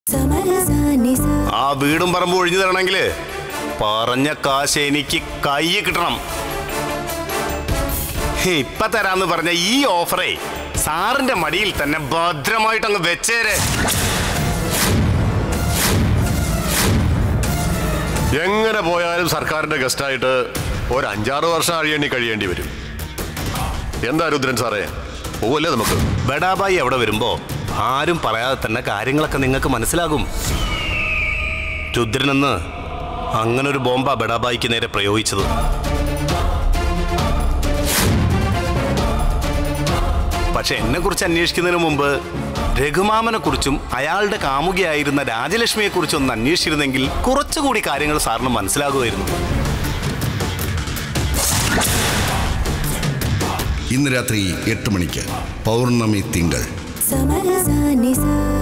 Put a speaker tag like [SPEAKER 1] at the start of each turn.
[SPEAKER 1] ആ വീടും പറമ്പും ഒഴിഞ്ഞു തരണമെങ്കിൽ പറഞ്ഞ കാശ് എനിക്ക് കൈ കിട്ടണം ഇപ്പൊ തരാന്ന് പറഞ്ഞ ഈ ഓഫറേ സാറിന്റെ മടിയിൽ തന്നെ ഭദ്രമായിട്ട് അങ്ങ് വെച്ചേരെ
[SPEAKER 2] എങ്ങനെ പോയാലും സർക്കാരിന്റെ ഗസ്റ്റായിട്ട് ഒരു അഞ്ചാറ് വർഷം അഴിയണി കഴിയേണ്ടി വരും എന്താ രുദ്രൻ സാറേ പോവല്ലേ നമുക്ക്
[SPEAKER 1] ബഡാബായി അവിടെ വരുമ്പോ ആരും പറയാതെ തന്നെ കാര്യങ്ങളൊക്കെ നിങ്ങൾക്ക് മനസ്സിലാകും രുദ്രനെന്ന് അങ്ങനൊരു ബോംബാ ബഡാബായിക്ക് നേരെ പ്രയോഗിച്ചത് പക്ഷെ എന്നെ കുറിച്ച് അന്വേഷിക്കുന്നതിന് മുമ്പ് രഘുമാമനെ കുറിച്ചും അയാളുടെ കാമുകിയായിരുന്ന രാജലക്ഷ്മിയെ കുറിച്ചും ഒന്ന് അന്വേഷിച്ചിരുന്നെങ്കിൽ കുറച്ചുകൂടി കാര്യങ്ങൾ സാറിന് മനസ്സിലാകുമായിരുന്നു
[SPEAKER 3] ഇന്ന് രാത്രി എട്ട് മണിക്ക് പൗർണമി തിങ്കൾ
[SPEAKER 4] സമരസാനിസ